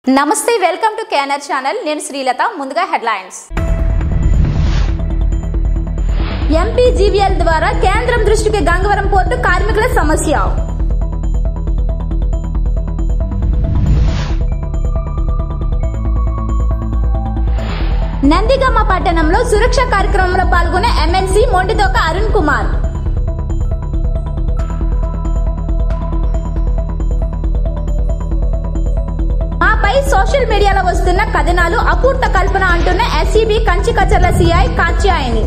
నమస్తే welcome to కేనర్ channel నేను శ్రీలత ముందుగా హెడ్లైన్స్ ఎంపీ జీవీఎల్ ద్వారా కేంద్రం దృష్టికి గంగవరం పోర్టు కార్మికుల సమస్య నందిగమ్మ పట్టణంలో సురక్ష కార్యక్రమంలో పాల్గొన్న ఎమ్మెల్సీ మొండిదొక అరుణ్ కుమార్ మాపై సోషల్ మీడియాలో వస్తున్న కథనాలు అపూర్త కల్పన అంటున్న SCB Kanchikacherla CI Katyayani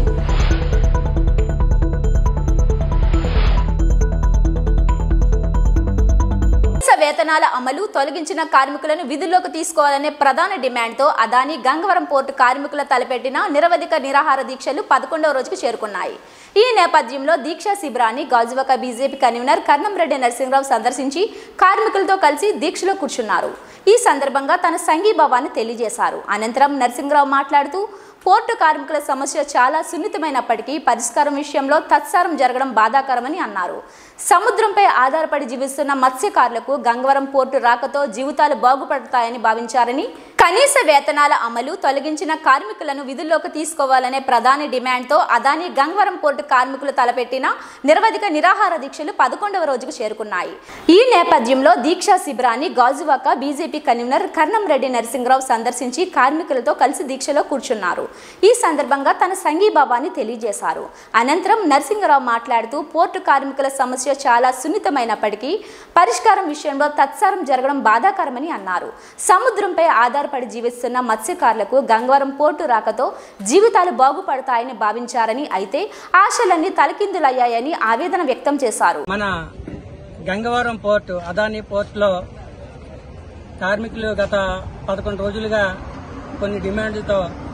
కనీస వేతనాల అమలు తొలగించిన కార్మికులను విధుల్లోకి తీసుకోవాలనే ప్రధాన డిమాండ్తో అదాని గంగవరం పోర్టు కార్మికుల తలపెట్టిన నిరవధిక నిరాహార దీక్షలు పదకొండవ రోజుకు చేరుకున్నాయి ఈ నేపథ్యంలో దీక్షా శిబిరాన్ని గాజువాక బీజేపీ కన్వీనర్ కర్నంరెడ్డి నరసింహరావు సందర్శించి కార్మికులతో కలిసి దీక్షలో కూర్చున్నారు ఈ సందర్భంగా తన సంఘీభావాన్ని తెలియజేశారు అనంతరం నరసింహరావు మాట్లాడుతూ పోర్టు కార్మికుల సమస్య చాలా సున్నితమైనప్పటికీ పరిష్కారం విషయంలో తత్సారం జరగడం బాధాకరమని అన్నారు సముద్రంపై ఆధారపడి జీవిస్తున్న మత్స్యకారులకు గంగవరం పోర్టు రాకతో జీవితాలు బాగుపడతాయని భావించారని కనీస వేతనాల అమలు తొలగించిన కార్మికులను విధుల్లోకి తీసుకోవాలనే ప్రధాని డిమాండ్తో అదాని గంగవరం పోర్టు కార్మికులు తలపెట్టిన నిరవధిక నిరాహార దీక్షలు పదకొండవ రోజుకు చేరుకున్నాయి ఈ నేపథ్యంలో దీక్షా శిబిరాన్ని గాజువాక బీజేపీ కన్వీనర్ కర్ణంరెడ్డి నరసింహరావు సందర్శించి కార్మికులతో కలిసి దీక్షలో కూర్చున్నారు ఈ సందర్భంగా తన సంఘీభావాన్ని తెలియజేశారు అనంతరం నరసింహరావు మాట్లాడుతూ పోర్టు కార్మికుల సమస్య చాలా సున్నితమైనప్పటికీ పరిష్కారం విషయంలో తత్సారం జరగడం బాధాకరమని అన్నారు సముద్రంపై ఆధారపడి జీవిస్తున్న మత్స్యకారులకు గంగవరం పోర్టు రాకతో జీవితాలు బాగుపడతాయని భావించారని అయితే ఆశలన్నీ తలకిందులయ్యాయని ఆవేదన వ్యక్తం చేశారు మన గంగవరం పోర్టు అదానీ పోర్టులో కార్మికులు గత పదకొండు రోజులుగా కొన్ని డిమాండ్లతో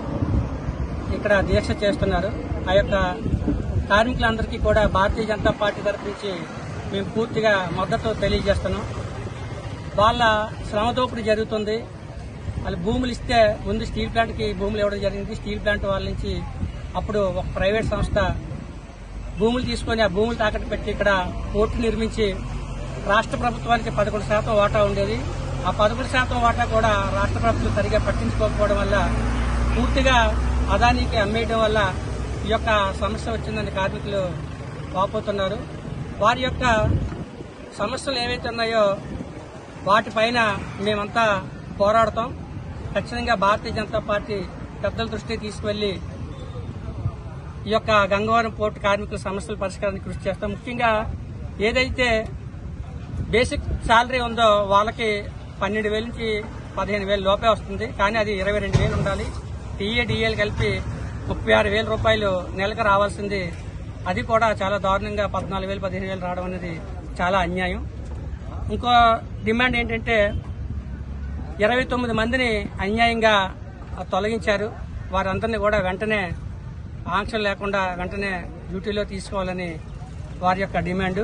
ఇక్కడ దీక్ష చేస్తున్నారు ఆ యొక్క కార్మికులందరికీ కూడా భారతీయ జనతా పార్టీ తరఫు నుంచి మేము పూర్తిగా మద్దతు తెలియజేస్తున్నాం వాళ్ళ శ్రమ దోపిడీ జరుగుతుంది వాళ్ళు భూములు ఇస్తే ముందు స్టీల్ ప్లాంట్కి భూములు ఇవ్వడం జరిగింది స్టీల్ ప్లాంట్ వాళ్ళ నుంచి అప్పుడు ఒక ప్రైవేట్ సంస్థ భూములు తీసుకొని ఆ భూములు తాకట్టు పెట్టి ఇక్కడ పోర్టు నిర్మించి రాష్ట్ర ప్రభుత్వానికి పదకొండు శాతం వాటా ఉండేది ఆ పదకొండు శాతం వాటా కూడా రాష్ట్ర ప్రభుత్వం సరిగా పట్టించుకోకపోవడం వల్ల పూర్తిగా అదానికి అమ్మేయడం వల్ల ఈ యొక్క సమస్య వచ్చిందని కార్మికులు వాపోతున్నారు వారి యొక్క సమస్యలు ఏవైతే ఉన్నాయో వాటిపైన మేమంతా పోరాడతాం ఖచ్చితంగా భారతీయ జనతా పార్టీ పెద్దల దృష్టికి తీసుకువెళ్లి ఈ యొక్క గంగవరం పోర్టు కార్మికుల సమస్యల పరిష్కారానికి కృషి చేస్తాం ముఖ్యంగా ఏదైతే బేసిక్ శాలరీ ఉందో వాళ్ళకి పన్నెండు వేల నుంచి పదిహేను వేల లోపే వస్తుంది కానీ అది ఇరవై రెండు వేలు ఉండాలి టీఏ డిఏలు కలిపి ముప్పై ఆరు వేల రూపాయలు నెలకు రావాల్సింది అది కూడా చాలా దారుణంగా పద్నాలుగు వేలు పదిహేను వేలు రావడం అనేది చాలా అన్యాయం ఇంకో డిమాండ్ ఏంటంటే ఇరవై తొమ్మిది మందిని అన్యాయంగా తొలగించారు వారందరినీ కూడా వెంటనే ఆంక్షలు లేకుండా వెంటనే డ్యూటీలో తీసుకోవాలని వారి యొక్క డిమాండ్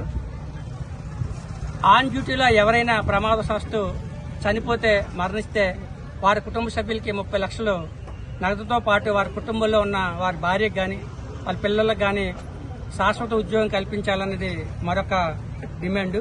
ఆన్ డ్యూటీలో ఎవరైనా ప్రమాదవశాత్తు చనిపోతే మరణిస్తే వారి కుటుంబ సభ్యులకి ముప్పై లక్షలు నగదుతో పాటు వారి కుటుంబంలో ఉన్న వారి భార్యకు కానీ వాళ్ళ పిల్లలకు కానీ శాశ్వత ఉద్యోగం కల్పించాలన్నది మరొక డిమాండ్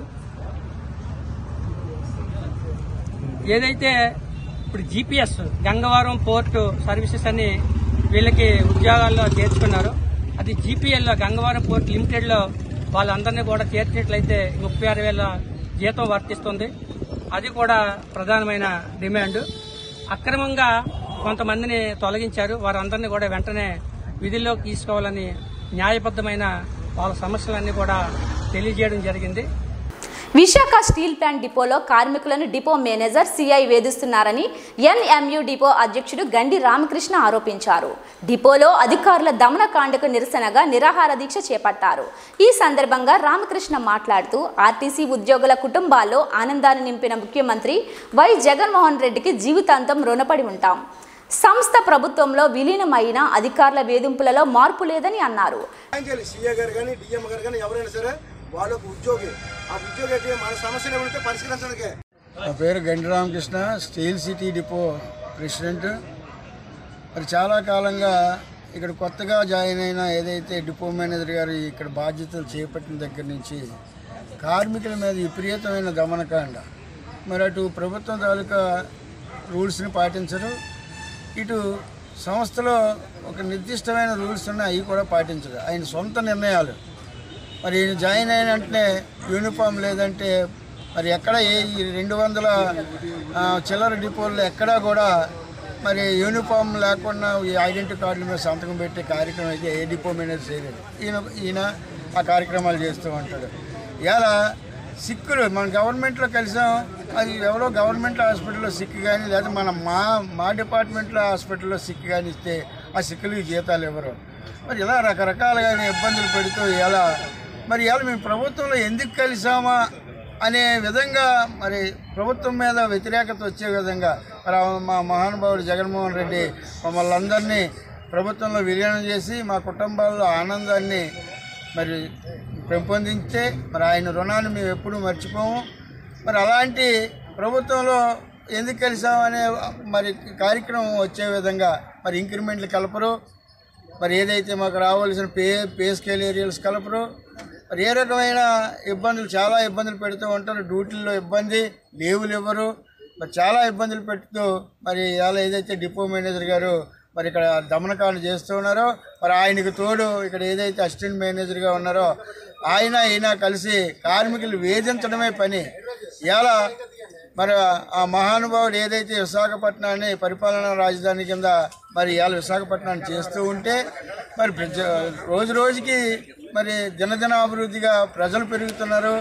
ఏదైతే ఇప్పుడు జీపీఎస్ గంగవరం పోర్టు సర్వీసెస్ అని వీళ్ళకి ఉద్యోగాల్లో చేర్చుకున్నారు అది జీపీఎల్లో గంగవరం పోర్ట్ లిమిటెడ్లో వాళ్ళందరినీ కూడా చేర్చినట్లయితే ముప్పై ఆరు వేల జీతం వర్తిస్తుంది అది కూడా ప్రధానమైన డిమాండ్ అక్రమంగా కొంతమందిని తొలగించారు వారందరినీ కూడా వెంటనే విధుల్లోకి తీసుకోవాలని న్యాయబద్దమైన వాళ్ళ సమస్యలన్నీ కూడా తెలియజేయడం జరిగింది విశాఖ స్టీల్ ప్లాంట్ డిపోలో కార్మికులను డిపో మేనేజర్ సిఐ వేధిస్తున్నారని ఎన్ఎంయు డిపో అధ్యక్షుడు గండి రామకృష్ణ ఆరోపించారు డిపోలో అధికారుల దమనకాండకు నిరసనగా నిరాహార దీక్ష చేపట్టారు ఈ సందర్భంగా రామకృష్ణ మాట్లాడుతూ ఆర్టీసీ ఉద్యోగుల కుటుంబాల్లో ఆనందాన్ని నింపిన ముఖ్యమంత్రి వై జగన్మోహన్ రెడ్డికి జీవితాంతం రుణపడి ఉంటాం సంస్థ ప్రభుత్వంలో విలీనమైన అధికారుల వేధింపులలో మార్పు లేదని అన్నారు బ్యాంకులు సీఏ గారు కానీ డిఎం గారు కానీ ఎవరైనా సరే వాళ్ళకు ఉద్యోగి ఆ ఉద్యోగి అయితే మన సమస్యలు ఏమైతే పరిష్కరించడానికే నా పేరు Gandi Ramakrishna steel city depot president మరి చాలా కాలంగా ఇక్కడ కొత్తగా జాయిన్ అయిన ఏదైతే డిపో మేనేజర్ గారు ఇక్కడ బాధ్యతలు చేపట్టిన దగ్గర నుంచి కార్మికుల మీద విపరీతమైన దమనకాండ మరి అటు ప్రభుత్వం తాలూకా రూల్స్ని పాటించరు ఇటు సంస్థలో ఒక నిర్దిష్టమైన రూల్స్ ఉన్నాయి అవి కూడా పాటించరు ఆయన సొంత నిర్ణయాలు మరి ఈయన జాయిన్ అయిన వెంటనే యూనిఫామ్ లేదంటే మరి ఎక్కడ ఏ ఈ రెండు వందల ఆ, చిల్లర డిపోల్లో ఎక్కడా కూడా మరి యూనిఫామ్ లేకుండా ఈ ఐడెంటిటీ కార్డుల మీద సంతకం పెట్టే కార్యక్రమం అయితే ఏ డిపో మేనేజర్ చేయలేదు ఈయన ఈయన ఆ కార్యక్రమాలు చేస్తూ ఉంటాడు ఇలా సిక్కులు మన గవర్నమెంట్లో కలిసాం అది ఎవరో గవర్నమెంట్ హాస్పిటల్లో సిక్ కానీ లేదా మన మా మా డిపార్ట్మెంట్లో హాస్పిటల్లో సిక్ కానీ ఇస్తే ఆ సిక్కులకి జీతాలు ఇవ్వరు మరి ఇలా రకరకాలుగా ఇబ్బందులు పెడుతూ ఎలా మరి ఇవాళ మేము ప్రభుత్వంలో ఎందుకు కలిసామా అనే విధంగా మరి ప్రభుత్వం మీద వ్యతిరేకత వచ్చే విధంగా మరి ఆ మా మహానుభావుడు జగన్మోహన్ రెడ్డి మమ్మల్ని అందరినీ ప్రభుత్వంలో విలీనం చేసి మా కుటుంబాల్లో ఆనందాన్ని మరి పెంపొందించితే మరి ఆయన రుణాన్ని మేము ఎప్పుడూ మర్చిపోము మరి అలాంటి ప్రభుత్వంలో ఎందుకు కలిసామనే మరి కార్యక్రమం వచ్చే విధంగా మరి ఇంక్రిమెంట్లు కలపరు మరి ఏదైతే మాకు రావాల్సిన పే పే స్కేల్ ఏరియాస్ కలపరు మరి ఏ రకమైన ఇబ్బందులు చాలా ఇబ్బందులు పెడుతూ ఉంటారు డ్యూటీల్లో ఇబ్బంది లీవులు ఇవ్వరు మరి చాలా ఇబ్బందులు పెడుతూ మరి ఇవాళ ఏదైతే డిపో మేనేజర్ గారు మరి ఇక్కడ దమనకాండ చేస్తూ ఉన్నారో మరి ఆయనకు తోడు ఇక్కడ ఏదైతే అసిస్టెంట్ మేనేజర్గా ఉన్నారో ఆయన ఈయన కలిసి కార్మికులు వేధించడమే పని ఇలా మరి ఆ మహానుభావుడు ఏదైతే విశాఖపట్నాన్ని పరిపాలనా రాజధాని కింద మరి ఇవాళ విశాఖపట్నాన్ని చేస్తూ ఉంటే మరి ప్రజ- రోజు రోజుకి మరి దినదిన అభివృద్ధిగా ప్రజలు పెరుగుతున్నారు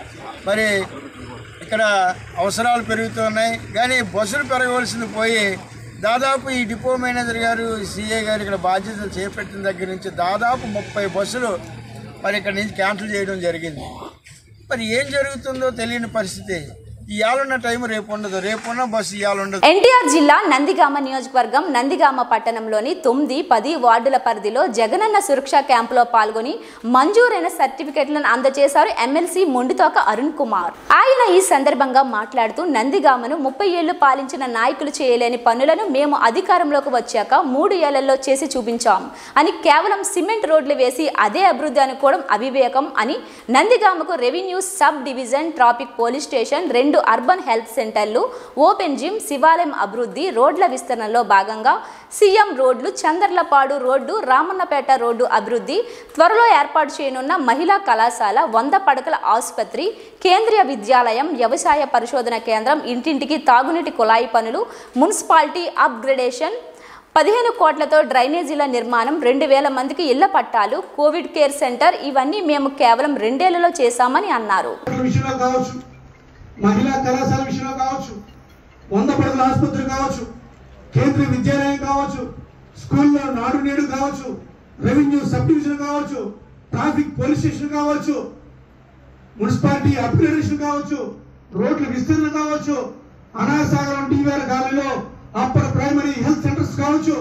మరి ఇక్కడ అవసరాలు పెరుగుతున్నాయి కానీ బస్సులు పెరగవలసింది పోయి దాదాపు ఈ డిపో మేనేజర్ గారు సిఏ గారు ఇక్కడ బాధ్యతలు చేపట్టిన దగ్గర నుంచి దాదాపు ముప్పై బస్సులు మరి ఇక్కడ నుంచి క్యాన్సిల్ చేయడం జరిగింది మరి ఏం జరుగుతుందో తెలియని పరిస్థితి ఇవాళ ఉన్న టైం రేపు ఉండదు రేపు ఉన్న బస్సు ఇవాళ ఉండదు ఎన్టీఆర్ జిల్లా నందిగామ నియోజకవర్గం నందిగామ పట్టణంలోని తొమ్మిది పది వార్డుల పరిధిలో జగనన్న సురక్ష క్యాంపులో పాల్గొని మంజూరైన సర్టిఫికెట్లను అందజేశారు ఎమ్మెల్సీ మొండితోక అరుణ్ కుమార్ ఆయన ఈ సందర్భంగా మాట్లాడుతూ నందిగామను ముప్పై ఏళ్లు పాలించిన నాయకులు చేయలేని పనులను మేము అధికారంలోకి వచ్చాక మూడు ఏళ్లలో చేసి చూపించాం అని కేవలం సిమెంట్ రోడ్లు వేసి అదే అభివృద్ధి అనుకోవడం అవివేకం అని నందిగామకు revenue sub division traffic police station రెండు అర్బన్ హెల్త్ సెంటర్లు ఓపెన్ జిమ్ శివాలయం అభివృద్ధి రోడ్ల విస్తరణలో భాగంగా సీఎం రోడ్లు చందర్లపాడు రోడ్డు రామన్నపేట రోడ్డు అభివృద్ధి త్వరలో ఏర్పాటు చేయనున్న మహిళా కళాశాల వంద పడకల ఆసుపత్రి కేంద్రీయ విద్యాలయం వ్యవసాయ పరిశోధన కేంద్రం ఇంటింటికి తాగునీటి కుళాయి పనులు మున్సిపాలిటీ అప్గ్రేడేషన్ పదిహేను కోట్లతో డ్రైనేజీల నిర్మాణం రెండు వేల మందికి ఇళ్ల పట్టాలు కోవిడ్ కేర్ సెంటర్ ఇవన్నీ మేము కేవలం రెండేళ్లలో చేశామని అన్నారు విషయంలో కావచ్చు మహిళా కళాశాల విషయంలో కావచ్చు వంద పడకల ఆసుపత్రి కావచ్చు కేంద్రీయ విద్యాలయం కావచ్చు స్కూల్లో నాడు నేడు కావచ్చు రెవెన్యూ సబ్ డివిజన్ కావచ్చు ట్రాఫిక్ పోలీస్ స్టేషన్ కావచ్చు మున్సిపాలిటీ అప్గ్రేడేషన్ కావచ్చు రోడ్ల విస్తరణ కావచ్చు అనాసాగరం టీవీఆర్ గాలిలో అప్పర్ ప్రైమరీ హెల్త్ సెంటర్స్ కావచ్చు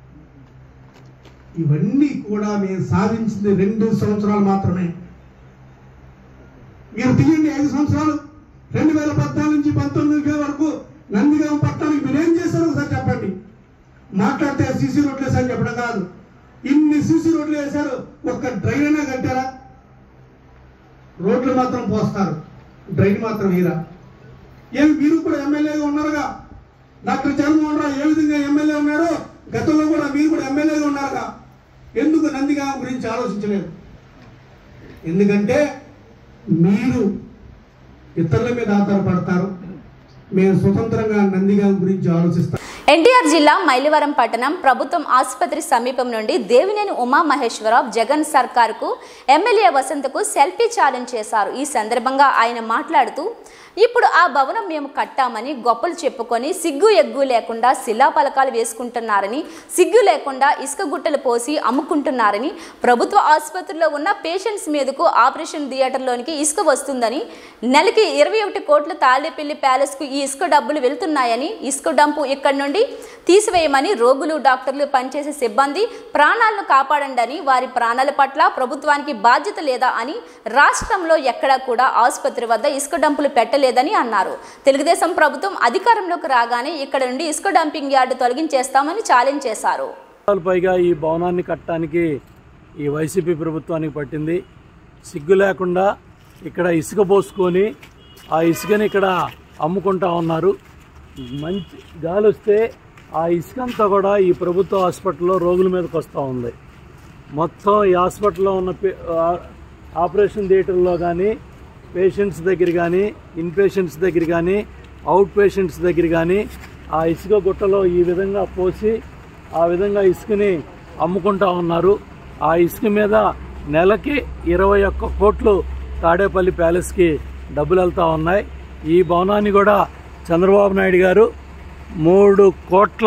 ఇవన్నీ కూడా మేము సాధించింది రెండు సంవత్సరాలు మాత్రమే మీరు తీయండి ఐదు సంవత్సరాలు రెండు వేల పద్నాలుగు నుంచి పంతొమ్మిది వరకు నందిగామ పట్టణానికి మీరు ఏం చేశారో ఒకసారి చెప్పండి మాట్లాడితే సీసీ రోడ్లు వేసారని చెప్పడం కాదు ఇన్ని సీసీ రోడ్లు వేశారు ఒక్క డ్రైన్ అయినా కట్టారా రోడ్లు మాత్రం పోస్తారు డ్రైన్ మాత్రం వీరా ఏమి మీరు కూడా ఎమ్మెల్యేగా ఉన్నారుగా డాక్టర్ జగన్మోహన్ రావు ఏ విధంగా ఎమ్మెల్యే ఉన్నారో గతంలో కూడా మీరు కూడా ఎమ్మెల్యేగా ఉన్నారుగా ఎందుకు నందిగామ గురించి ఆలోచించలేదు ఎందుకంటే మీరు ఇతరుల మీద ఆధారపడతారు మేము స్వతంత్రంగా నందిగామ గురించి ఆలోచిస్తాం ఎన్టీఆర్ జిల్లా మైలవరం పట్టణం ప్రభుత్వం ఆసుపత్రి సమీపం నుండి దేవినేని ఉమా మహేశ్వరరావు జగన్ సర్కార్కు ఎమ్మెల్యే వసంతకు సెల్ఫీ ఛాలెంజ్ చేశారు ఈ సందర్భంగా ఆయన మాట్లాడుతూ ఇప్పుడు ఆ భవనం మేము కట్టామని గొప్పలు చెప్పుకొని సిగ్గు ఎగ్గు లేకుండా శిలాపలకాలు వేసుకుంటున్నారని సిగ్గు లేకుండా ఇసుక గుట్టలు పోసి అమ్ముకుంటున్నారని ప్రభుత్వ ఆసుపత్రిలో ఉన్న పేషెంట్స్ మీదకు ఆపరేషన్ థియేటర్లోనికి ఇసుక వస్తుందని నెలకి ఇరవై ఒకటి కోట్ల తాళ్ళేపల్లి ప్యాలెస్కు ఈ ఇసుక డబ్బులు వెళ్తున్నాయని ఇసుక డంపు ఇక్కడి నుండి తీసివేయమని రోగులు డాక్టర్లు పనిచేసే సిబ్బంది ప్రాణాలను కాపాడండి అని వారి ప్రాణాల పట్ల ప్రభుత్వానికి బాధ్యత లేదా అని రాష్ట్రంలో ఎక్కడా కూడా ఆసుపత్రి వద్ద ఇసుక డంపులు పెట్టలేదని అన్నారు తెలుగుదేశం ప్రభుత్వం అధికారంలోకి రాగానే ఇక్కడ నుండి ఇసుక డంపింగ్ యార్డు తొలగించేస్తామని ఛాలెంజ్ చేశారు సంవత్సరాలు పైగా ఈ భవనాన్ని కట్టడానికి ఈ వైసీపీ ప్రభుత్వానికి పట్టింది సిగ్గు లేకుండా ఇక్కడ ఇసుక పోసుకొని ఆ ఇసుకని ఇక్కడ అమ్ముకుంటా ఉన్నారు మంచి గాలి వస్తే ఆ ఇసుక అంతా కూడా ఈ ప్రభుత్వ హాస్పిటల్లో రోగుల మీదకి వస్తూ ఉంది మొత్తం ఈ హాస్పిటల్లో ఉన్న పే- ఆ- ఆపరేషన్ థియేటర్లో కానీ పేషెంట్స్ దగ్గర కానీ ఇన్పేషెంట్స్ దగ్గర కానీ అవుట్ పేషెంట్స్ దగ్గర కానీ ఆ ఇసుక గుట్టలో ఈ విధంగా పోసి ఆ విధంగా ఇసుకని అమ్ముకుంటా ఉన్నారు ఆ ఇసుక మీద నెలకి ఇరవై ఒక్క కోట్లు తాడేపల్లి ప్యాలెస్కి డబ్బులు వెళ్తూ ఉన్నాయి ఈ భవనాన్ని కూడా చంద్రబాబు నాయుడు గారు మూడు కోట్ల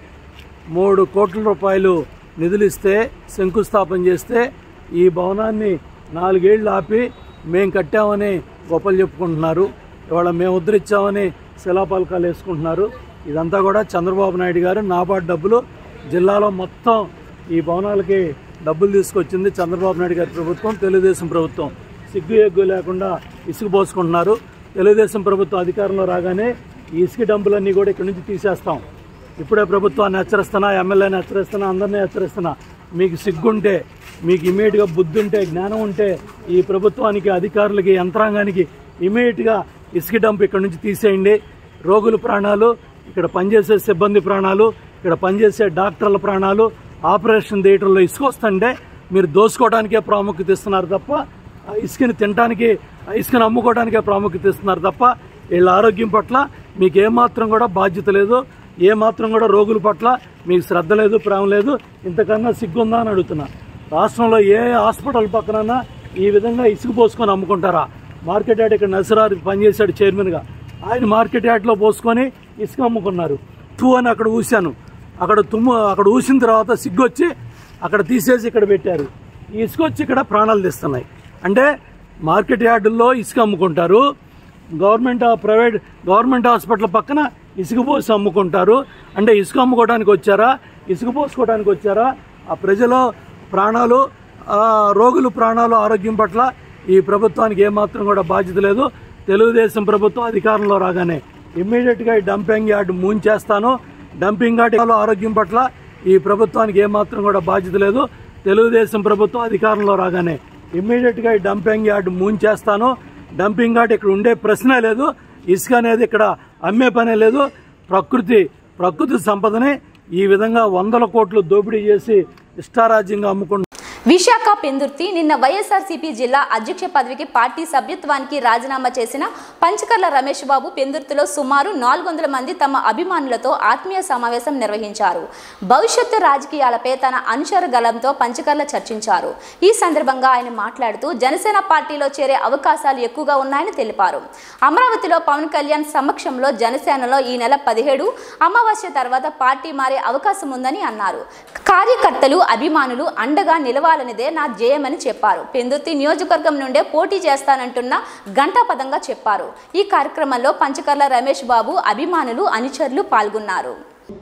మూడు కోట్ల రూపాయలు నిధులు ఇస్తే శంకుస్థాపన చేస్తే ఈ భవనాన్ని నాలుగేళ్లు ఆపి మేము కట్టామని గొప్పలు చెప్పుకుంటున్నారు ఇవాళ మేము ఉద్ధరించామని శిలాపలకాలు వేసుకుంటున్నారు ఇదంతా కూడా చంద్రబాబు నాయుడు గారు నాబార్డు డబ్బులు జిల్లాలో మొత్తం ఈ భవనాలకి డబ్బులు తీసుకొచ్చింది చంద్రబాబు నాయుడు గారి ప్రభుత్వం తెలుగుదేశం ప్రభుత్వం సిగ్గు ఎగ్గు లేకుండా ఇసుక పోసుకుంటున్నారు తెలుగుదేశం ప్రభుత్వం అధికారంలో రాగానే ఈ ఇసుక డంపులన్నీ కూడా ఇక్కడి నుంచి తీసేస్తాం ఇప్పుడే ప్రభుత్వాన్ని హెచ్చరిస్తున్నా ఎమ్మెల్యేని హెచ్చరిస్తున్నా అందరినీ హెచ్చరిస్తున్నా మీకు సిగ్గుంటే మీకు ఇమీడియట్గా బుద్ధి ఉంటే జ్ఞానం ఉంటే ఈ ప్రభుత్వానికి అధికారులకి యంత్రాంగానికి ఇమీడియట్గా ఇసుక డంప్ ఇక్కడ నుంచి తీసేయండి రోగుల ప్రాణాలు ఇక్కడ పనిచేసే సిబ్బంది ప్రాణాలు ఇక్కడ పనిచేసే డాక్టర్ల ప్రాణాలు ఆపరేషన్ థియేటర్లో ఇసుక వస్తుంటే మీరు దోసుకోవడానికే ప్రాముఖ్యత ఇస్తున్నారు తప్ప ఆ ఇసుకని తినడానికి ఆ ఇసుకని అమ్ముకోవడానికే ప్రాముఖ్యత ఇస్తున్నారు తప్ప వీళ్ళ ఆరోగ్యం పట్ల మీకు ఏమాత్రం కూడా బాధ్యత లేదు ఏమాత్రం కూడా రోగుల పట్ల మీకు శ్రద్ధ లేదు ప్రేమ లేదు ఇంతకన్నా సిగ్గుందా అని అడుగుతున్నా రాష్ట్రంలో ఏ హాస్పిటల్ పక్కనన్నా ఈ విధంగా ఇసుక పోసుకొని అమ్ముకుంటారా మార్కెట్ యార్డ్ ఇక్కడ నసరారు పనిచేశాడు చైర్మన్గా ఆయన మార్కెట్ యార్డ్లో పోసుకొని ఇసుక అమ్ముకున్నారు టూ అని అక్కడ ఊశాను అక్కడ తుమ్ము అక్కడ ఊసిన తర్వాత సిగ్గొచ్చి అక్కడ తీసేసి ఇక్కడ పెట్టారు ఈ ఇసుక వచ్చి ఇక్కడ ప్రాణాలు తీస్తున్నాయి అంటే మార్కెట్ యార్డుల్లో ఇసుక అమ్ముకుంటారు గవర్నమెంట్ ఆ ప్రైవేట్ గవర్నమెంట్ హాస్పిటల్ పక్కన ఇసుక పోసి అమ్ముకుంటారు అంటే ఇసుక అమ్ముకోవడానికి వచ్చారా ఇసుక పోసుకోవడానికి వచ్చారా ఆ ప్రజల ప్రాణాలు ఆ రోగులు ప్రాణాలు ఆరోగ్యం పట్ల ఈ ప్రభుత్వానికి ఏమాత్రం కూడా బాధ్యత లేదు తెలుగుదేశం ప్రభుత్వం అధికారంలో రాగానే ఇమ్మీడియట్గా ఈ డంపింగ్ యార్డ్ మూంచేస్తాను డంపింగ్ యార్డ్ ఆరోగ్యం పట్ల ఈ ప్రభుత్వానికి ఏమాత్రం కూడా బాధ్యత లేదు తెలుగుదేశం ప్రభుత్వం అధికారంలో రాగానే ఇమ్మీడియట్గా ఈ డంపింగ్ యార్డ్ మూంచేస్తాను డంపింగ్ యార్డ్ ఇక్కడ ఉండే ప్రశ్నే లేదు ఇసుక అనేది ఇక్కడ అమ్మే పనే లేదు ప్రకృతి ప్రకృతి సంపదని ఈ విధంగా వందల కోట్లు దోపిడీ చేసి ఇష్టారాజ్యంగా అమ్ముకుంటున్నారు విశాఖ పెందుర్తి నిన్న వైఎస్ఆర్సీపీ జిల్లా అధ్యక్ష పదవికి పార్టీ సభ్యత్వానికి రాజీనామా చేసిన పంచకర్ల రమేష్ బాబు పెందుర్తిలో సుమారు నాలుగు వందల మంది తమ అభిమానులతో ఆత్మీయ సమావేశం నిర్వహించారు భవిష్యత్తు రాజకీయాలపై తన అనుచర గలంతో పంచకర్ల చర్చించారు ఈ సందర్భంగా ఆయన మాట్లాడుతూ జనసేన పార్టీలో చేరే అవకాశాలు ఎక్కువగా ఉన్నాయని తెలిపారు అమరావతిలో పవన్ కళ్యాణ్ సమక్షంలో జనసేనలో ఈ నెల పదిహేడు అమావాస్య తర్వాత పార్టీ మారే అవకాశం ఉందని అన్నారు కార్యకర్తలు అభిమానులు అండగా నిలవాలనిదే నా ధ్యేయమని చెప్పారు పెందుర్తి నియోజకవర్గం నుండే పోటీ చేస్తానంటున్న ఘంటాపదంగా చెప్పారు ఈ కార్యక్రమంలో పంచకర్ల రమేష్ బాబు అభిమానులు అనుచరులు పాల్గొన్నారు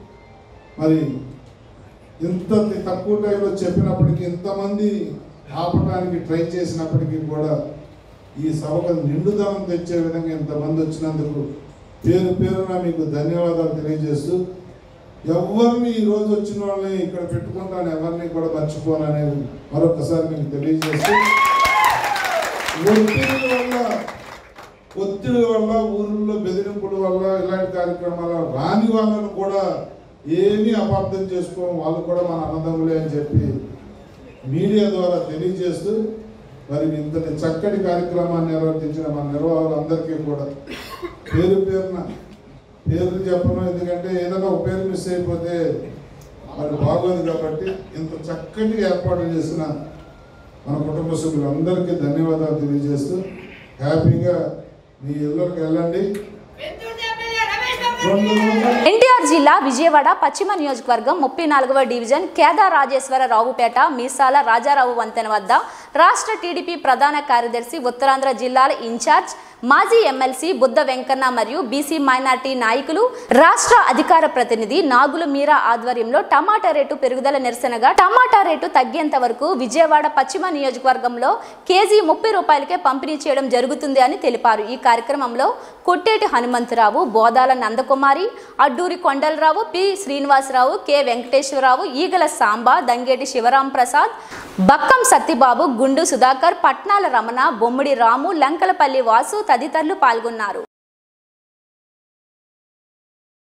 మరి ఇంత తక్కువ టైంలో చెప్పినప్పటికీ ఇంతమంది ఆపడానికి ట్రై చేసినప్పటికీ కూడా ఈ సభకు నిండుదనం తెచ్చే విధంగా ఇంతమంది వచ్చినందుకు పేరు పేరున మీకు ధన్యవాదాలు తెలియజేస్తూ ఎవరిని ఈ రోజు వచ్చిన వాళ్ళని ఇక్కడ పెట్టుకుంటాను ఎవరిని కూడా మర్చిపోననేది మరొకసారి మీకు తెలియజేస్తూ ఒత్తిడి వల్ల ఒత్తిడి వల్ల ఊర్లలో బెదిరింపుల వల్ల ఇలాంటి కార్యక్రమాల రాని వాళ్ళను కూడా ఏమీ అపార్థం చేసుకోం వాళ్ళు కూడా మన అన్నదమ్ములే అని చెప్పి మీడియా ద్వారా తెలియజేస్తూ మరి ఇంతటి చక్కటి కార్యక్రమాన్ని నిర్వర్తించిన మన నిర్వాహకులందరికీ కూడా పేరు పేరున పేర్లు చెప్పను ఎందుకంటే ఏదైనా ఒక పేరు మిస్ అయిపోతే మరి బాగోదు కాబట్టి ఇంత చక్కటి ఏర్పాటు చేసిన మన కుటుంబ సభ్యులందరికీ ధన్యవాదాలు తెలియజేస్తూ హ్యాపీగా మీ ఇళ్ళకి వెళ్ళండి రెండు రోజులు ఎన్టీఆర్ జిల్లా విజయవాడ పశ్చిమ నియోజకవర్గం ముప్పై నాలుగవ డివిజన్ కేదార్ రాజేశ్వర రావుపేట మీసాల రాజారావు వంతెన వద్ద రాష్ట్ర టీడీపీ ప్రధాన కార్యదర్శి ఉత్తరాంధ్ర జిల్లాల ఇన్ఛార్జ్ మాజీ ఎమ్మెల్సీ బుద్ధ వెంకన్న మరియు బీసీ మైనార్టీ నాయకులు రాష్ట్ర అధికార ప్రతినిధి నాగుల మీరా ఆధ్వర్యంలో టమాటా రేటు పెరుగుదల నిరసనగా టమాటా రేటు తగ్గేంత వరకు విజయవాడ పశ్చిమ నియోజకవర్గంలో కేజీ ముప్పై రూపాయలకే పంపిణీ చేయడం జరుగుతుంది అని తెలిపారు ఈ కార్యక్రమంలో కొట్టేటి హనుమంతరావు బోదాల నందకుమారి అడ్డూరి కొండలరావు పి శ్రీనివాసరావు కె వెంకటేశ్వరరావు ఈగల సాంబా దంగేటి శివరాం ప్రసాద్ బక్కం సత్తిబాబు గుండు సుధాకర్ పట్నాల రమణ బొమ్మిడి రాము లంకలపల్లి వాసు తదితరులు పాల్గొన్నారు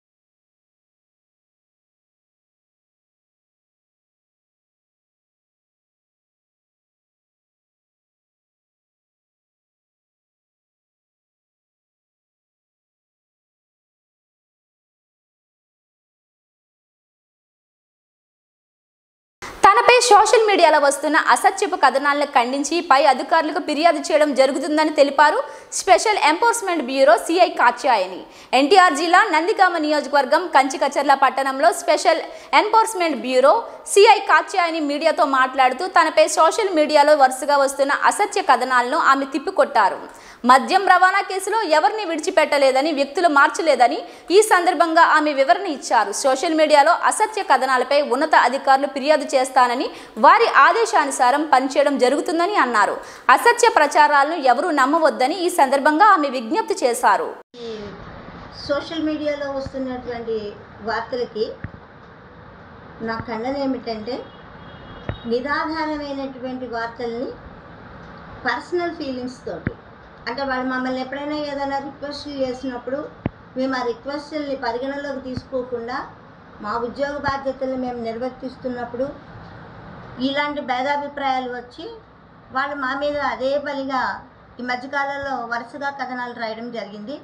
సోషల్ మీడియాలో వస్తున్న అసత్యపు కథనాలను ఖండించి పై అధికారులకు ఫిర్యాదు చేయడం జరుగుతుందని తెలిపారు special enforcement bureau CI Katyayani NTR జిల్లా నందిగామ నియోజకవర్గం కంచికచర్ల పట్టణంలో special enforcement bureau CI Katyayani మీడియాతో మాట్లాడుతూ తనపై సోషల్ మీడియాలో వరుసగా వస్తున్న అసత్య కథనాలను ఆమె తిప్పికొట్టారు మద్యం రవాణా కేసులో ఎవరిని విడిచిపెట్టలేదని వ్యక్తులు మార్చలేదని ఈ సందర్భంగా ఆమె వివరణ ఇచ్చారు సోషల్ మీడియాలో అసత్య కథనాలపై ఉన్నత అధికారులు ఫిర్యాదు చేస్తానని వారి ఆదేశానుసారం పనిచేయడం జరుగుతుందని అన్నారు అసత్య ప్రచారాలను ఎవరూ నమ్మవద్దని ఈ సందర్భంగా ఆమె విజ్ఞప్తి చేశారు ఈ సోషల్ మీడియాలో వస్తున్నటువంటి వార్తలకి నా ఖండన ఏమిటంటే నిరాధారమైనటువంటి వార్తల్ని పర్సనల్ ఫీలింగ్స్ తోటి అంటే వాడు మమ్మల్ని ఎప్పుడైనా ఏదైనా రిక్వెస్ట్లు చేసినప్పుడు మేము ఆ రిక్వెస్ట్ని పరిగణలోకి తీసుకోకుండా మా ఉద్యోగ బాధ్యతలు మేము నిర్వర్తిస్తున్నప్పుడు ఇలాంటి భేదాభిప్రాయాలు వచ్చి వాళ్ళు మా మీద అదే పనిగా ఈ మధ్యకాలంలో వరుసగా కథనాలు రాయడం జరిగింది